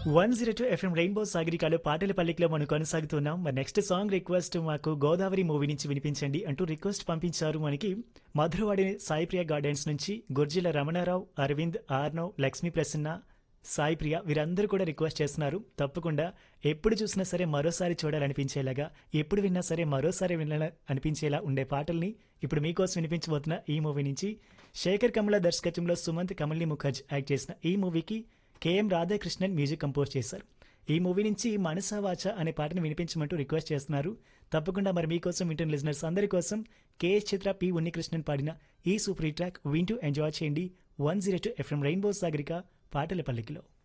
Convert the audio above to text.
one zero two FM rainbow సాగరికాలో పాటల పల్లికలో మనం కొనసాగుతున్నాం మరి నెక్స్ట్ సాంగ్ రిక్వెస్ట్ మాకు గోదావరి మూవీ నుంచి వినిపించండి అంటూ రిక్వెస్ట్ పంపించారు మనకి మధురవాడి సాయిప్రియ గార్డెన్స్ నుంచి గుర్జిల రమణారావు అరవింద్ ఆర్నవ్ లక్ష్మీ ప్రసన్న సాయిప్రియ వీరందరూ కూడా రిక్వెస్ట్ చేస్తున్నారు తప్పకుండా ఎప్పుడు చూసినా సరే మరోసారి చూడాలనిపించేలాగా ఎప్పుడు విన్నా సరే మరోసారి వినాల అనిపించేలా ఉండే పాటల్ని ఇప్పుడు మీకోసం వినిపించబోతున్న ఈ మూవీ నుంచి శేఖర్ కమల దర్శకత్వంలో సుమంత్ కమల్ని ముఖర్జ్ యాక్ట్ చేసిన ఈ మూవీకి కేఎం రాధాకృష్ణన్ మ్యూజిక్ కంపోజ్ చేశారు ఈ మూవీ నుంచి మనసా వాచ అనే పాటను వినిపించమంటూ రిక్వెస్ట్ చేస్తున్నారు తప్పకుండా మరి మీకోసం వింటున్న లిజనర్స్ అందరి కోసం కేఎస్ చిత్ర పి ఉన్నికృష్ణన్ పాడిన ఈ సూపర్ ట్రాక్ వింటూ ఎంజాయ్ చేయండి one zero two FM rainbow Sagarika పాటల పల్లికిలో